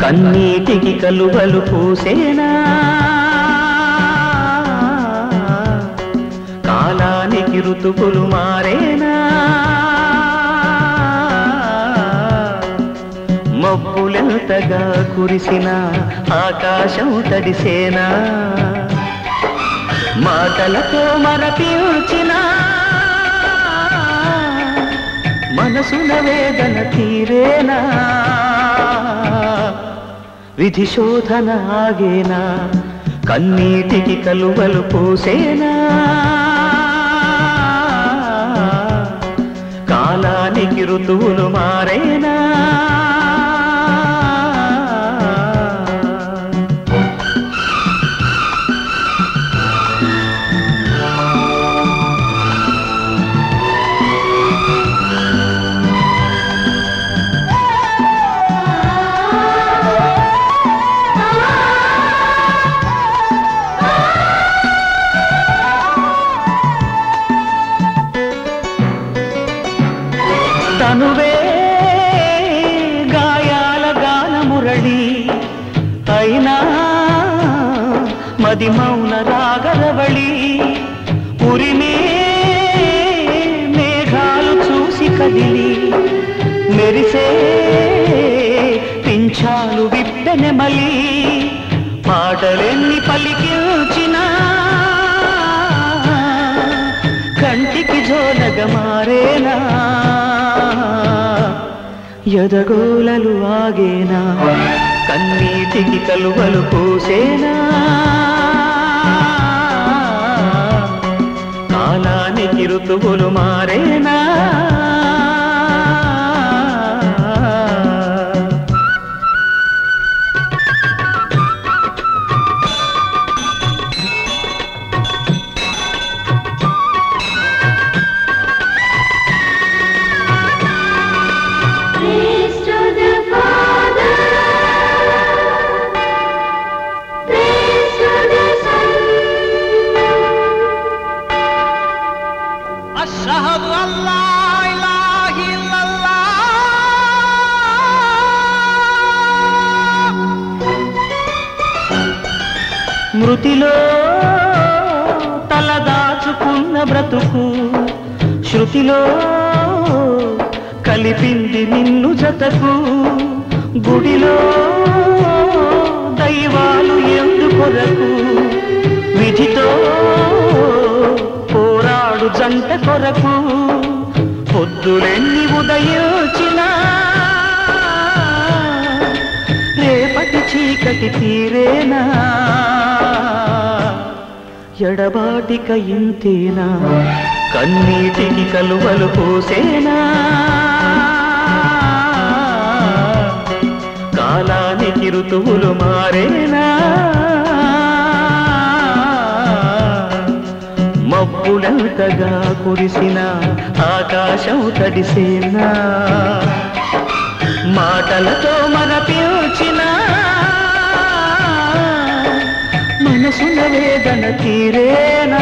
కన్నీటికి కలువలు పూసేనా కాలానికి ఋతువులు మారేనా మబ్బులెంతగా కురిసిన ఆకాశం తడిసేనా మాటలతో మరపించిన మనసున వేదన తీరేనా విధి శోధన ఆగేనా కన్నీటికి కలువలు పూసేనా కాలానికి ఋతువులు మారేనా తనువే గాయాల గాన మురళి అయినా మది మౌన రాగరవళి ఉరిమే మేఘాలు చూసి కదిలి మెరిసే పింఛాలు విప్పెనెమలి పాటలెన్ని పలికించినా కంటికి జోలగ మారేనా ఎదగోలలు ఆగేనా కన్నీటికి కలువలు పూసేనా కాలానికి ఋతువులు మారేనా Praise to the Father. Praise to the Son. అష్హదు అల్లా ఇలాహ ఇల్లల్లాహ్ మృతిలో తలదాచుకున్న బ్రతుకు శృతిలో కలిపింది నిన్ను జతకు గుడిలో దైవాలు ఎందుకొరకు విధితో పోరాడు జంట కొరకు పొద్దులెన్ని ఉదయించినా రేపటి చీకటి తీరేనా ఎడబాటిక ఇంతేనా కన్నీటికి కలువలు పూసేనా కాలానికి ఋతువులు మారేనా మబ్బులంతగా కురిసిన ఆకాశం తడిసేనా మాటలతో మరపించిన మనసున వేదన తీరేనా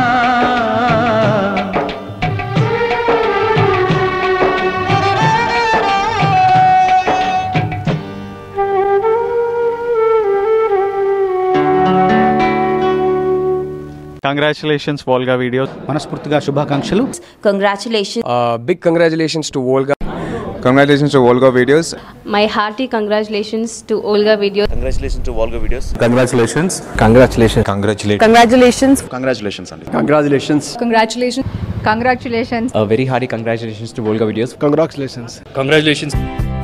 కంగ్రాచులేషన్స్ వాల్గా వీడియోస్ మనస్ఫూర్తిగా శుభాకాంక్షలు Congratulations. Uh, big congratulations to Volga. Congratulations to Volga Videos. My hearty congratulations to Olga Video. Congratulations to Volga Videos. Congratulations. Congratulations. Congratulations. Congratulations. Congratulations అండి Congratulations. Congratulations. Congratulations. A very hearty congratulations to Volga Videos. Congratulations. Congratulations.